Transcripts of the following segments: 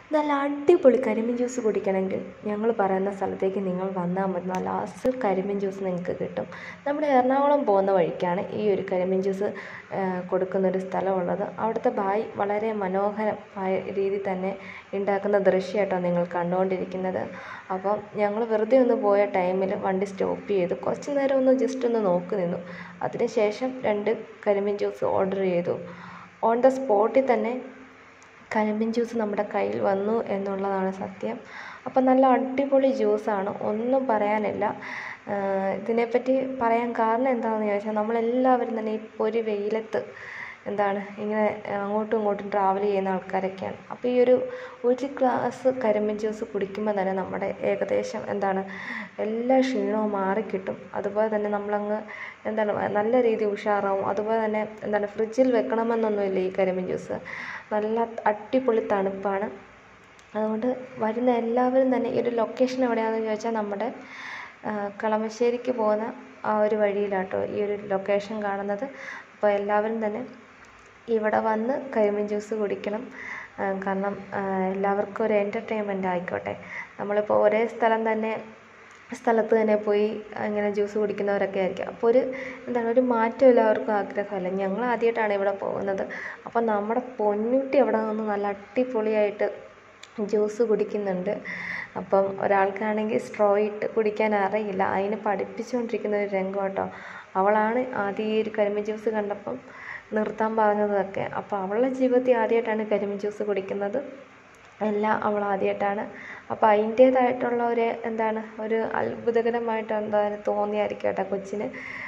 നല്ല അടിപൊളി കരിമീൻ ജ്യൂസ് കുടിക്കണമെങ്കിൽ ഞങ്ങൾ പറയുന്ന സ്ഥലത്തേക്ക് നിങ്ങൾ വന്നാൽ മതി നല്ല അസൽ കരിമീൻ ജ്യൂസ് നിങ്ങൾക്ക് കിട്ടും നമ്മുടെ എറണാകുളം പോകുന്ന വഴിക്കാണ് ഈ ഒരു കരിമീൻ ജ്യൂസ് കൊടുക്കുന്നൊരു സ്ഥലമുള്ളത് അവിടുത്തെ ബായ് വളരെ മനോഹരമായ രീതിയിൽ തന്നെ ഉണ്ടാക്കുന്ന ദൃശ്യമായിട്ടോ നിങ്ങൾ കണ്ടുകൊണ്ടിരിക്കുന്നത് അപ്പം ഞങ്ങൾ വെറുതെ ഒന്ന് പോയ ടൈമിൽ വണ്ടി സ്റ്റോപ്പ് ചെയ്തു കുറച്ച് നേരം ഒന്ന് ജസ്റ്റ് ഒന്ന് നോക്കി നിന്നു അതിനുശേഷം രണ്ട് കരിമീൻ ജ്യൂസ് ഓർഡർ ചെയ്തു ഓൺ ദ സ്പോട്ടിൽ തന്നെ കരിമ്പിൻ ജ്യൂസ് നമ്മുടെ കയ്യിൽ വന്നു എന്നുള്ളതാണ് സത്യം അപ്പം നല്ല അടിപൊളി ജ്യൂസാണ് ഒന്നും പറയാനില്ല ഇതിനെപ്പറ്റി പറയാൻ കാരണം എന്താണെന്ന് ചോദിച്ചാൽ നമ്മളെല്ലാവരും തന്നെ ഈ പൊരി വെയിലത്ത് എന്താണ് ഇങ്ങനെ അങ്ങോട്ടും ഇങ്ങോട്ടും ട്രാവൽ ചെയ്യുന്ന ആൾക്കാരൊക്കെയാണ് അപ്പോൾ ഈ ഒരു ഒരു ഗ്ലാസ് കരിമ്പിൻ ജ്യൂസ് കുടിക്കുമ്പോൾ തന്നെ നമ്മുടെ ഏകദേശം എന്താണ് എല്ലാ ക്ഷീണവും മാറിക്കിട്ടും അതുപോലെ തന്നെ നമ്മളങ്ങ് എന്താണ് നല്ല രീതിയിൽ ഉഷാറാവും അതുപോലെ തന്നെ എന്താണ് ഫ്രിഡ്ജിൽ വെക്കണമെന്നൊന്നുമില്ല ഈ കരിമ്പിൻ ജ്യൂസ് നല്ല അടിപൊളി തണുപ്പാണ് അതുകൊണ്ട് വരുന്ന എല്ലാവരും തന്നെ ഈ ഒരു ലൊക്കേഷൻ എവിടെയാണെന്ന് ചോദിച്ചാൽ നമ്മുടെ കളമശ്ശേരിക്ക് പോകുന്ന ആ ഒരു വഴിയിലാട്ടോ ഈ ഒരു ലൊക്കേഷൻ കാണുന്നത് അപ്പോൾ എല്ലാവരും തന്നെ ഇവിടെ വന്ന് കരിമീൻ ജ്യൂസ് കുടിക്കണം കാരണം എല്ലാവർക്കും ഒരു എൻ്റർടൈൻമെൻ്റ് ആയിക്കോട്ടെ നമ്മളിപ്പോൾ ഒരേ സ്ഥലം തന്നെ സ്ഥലത്ത് തന്നെ പോയി ഇങ്ങനെ ജ്യൂസ് കുടിക്കുന്നവരൊക്കെ ആയിരിക്കും അപ്പോൾ ഒരു എന്താണ് ഒരു മാറ്റം എല്ലാവർക്കും ആഗ്രഹമല്ല ഞങ്ങൾ ആദ്യമായിട്ടാണ് ഇവിടെ പോകുന്നത് അപ്പോൾ നമ്മുടെ പൊന്നൂട്ടി അവിടെ നിന്ന് നല്ല അടിപൊളിയായിട്ട് ജ്യൂസ് കുടിക്കുന്നുണ്ട് അപ്പം ഒരാൾക്കാണെങ്കിൽ സ്ട്രോ ഇട്ട് കുടിക്കാൻ അറിയില്ല അതിന് പഠിപ്പിച്ചുകൊണ്ടിരിക്കുന്ന ഒരു രംഗം കേട്ടോ അവളാണ് ആദ്യം ഈ ഒരു കരിമീൻ ജ്യൂസ് കണ്ടപ്പം നിർത്താൻ പറഞ്ഞതൊക്കെ അപ്പോൾ അവളുടെ ജീവിതത്തിൽ ആദ്യമായിട്ടാണ് കരിമീൻ ജ്യൂസ് കുടിക്കുന്നത് എല്ലാം അവൾ ആദ്യമായിട്ടാണ് അപ്പോൾ അതിൻ്റേതായിട്ടുള്ള ഒരു എന്താണ് ഒരു അത്ഭുതകരമായിട്ട് എന്താണ് തോന്നിയായിരിക്കും കേട്ടോ കൊച്ചിന്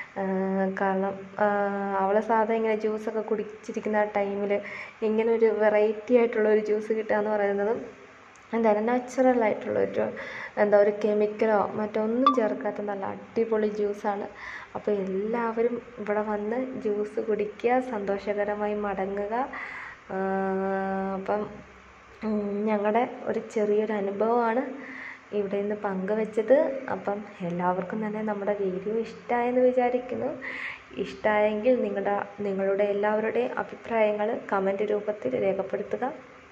കാരണം അവൾ സാധാ ഇങ്ങനെ ജ്യൂസൊക്കെ കുടിച്ചിരിക്കുന്ന ആ ടൈമിൽ ഇങ്ങനെ ഒരു വെറൈറ്റി ആയിട്ടുള്ള ഒരു ജ്യൂസ് കിട്ടുക എന്ന് പറയുന്നത് എന്താണ് നാച്ചുറൽ ആയിട്ടുള്ള ഒരു എന്താ ഒരു കെമിക്കലോ മറ്റൊന്നും ചേർക്കാത്ത നല്ല അടിപൊളി ജ്യൂസാണ് അപ്പോൾ എല്ലാവരും ഇവിടെ വന്ന് ജ്യൂസ് കുടിക്കുക സന്തോഷകരമായി മടങ്ങുക അപ്പം ഞങ്ങളുടെ ഒരു ചെറിയൊരു അനുഭവമാണ് ഇവിടെ നിന്ന് പങ്കുവെച്ചത് അപ്പം എല്ലാവർക്കും തന്നെ നമ്മുടെ വീഡിയോ ഇഷ്ടമായെന്ന് വിചാരിക്കുന്നു ഇഷ്ടമായെങ്കിൽ നിങ്ങളുടെ നിങ്ങളുടെ എല്ലാവരുടെയും അഭിപ്രായങ്ങൾ കമൻറ്റ് രൂപത്തിൽ രേഖപ്പെടുത്തുക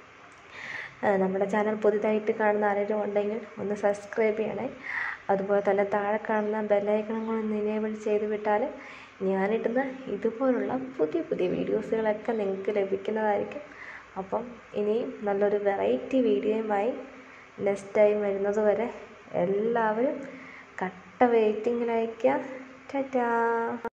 നമ്മുടെ ചാനൽ പുതിയതായിട്ട് കാണുന്ന ആരെങ്കിലും ഉണ്ടെങ്കിൽ ഒന്ന് സബ്സ്ക്രൈബ് ചെയ്യണേ അതുപോലെ തന്നെ താഴെ കാണുന്ന ബെല്ലൈക്കണം കൂടെ ഒന്ന് ഇനേബിൾ ചെയ്ത് വിട്ടാൽ ഞാനിടുന്ന ഇതുപോലുള്ള പുതിയ പുതിയ വീഡിയോസുകളൊക്കെ നിങ്ങൾക്ക് ലഭിക്കുന്നതായിരിക്കും അപ്പം ഇനിയും നല്ലൊരു വെറൈറ്റി വീഡിയോയുമായി നെക്സ്റ്റ് ടൈം വരുന്നത് വരെ എല്ലാവരും കട്ട വെയിറ്റിങ്ങിലായിരിക്കുക ടാറ്റാ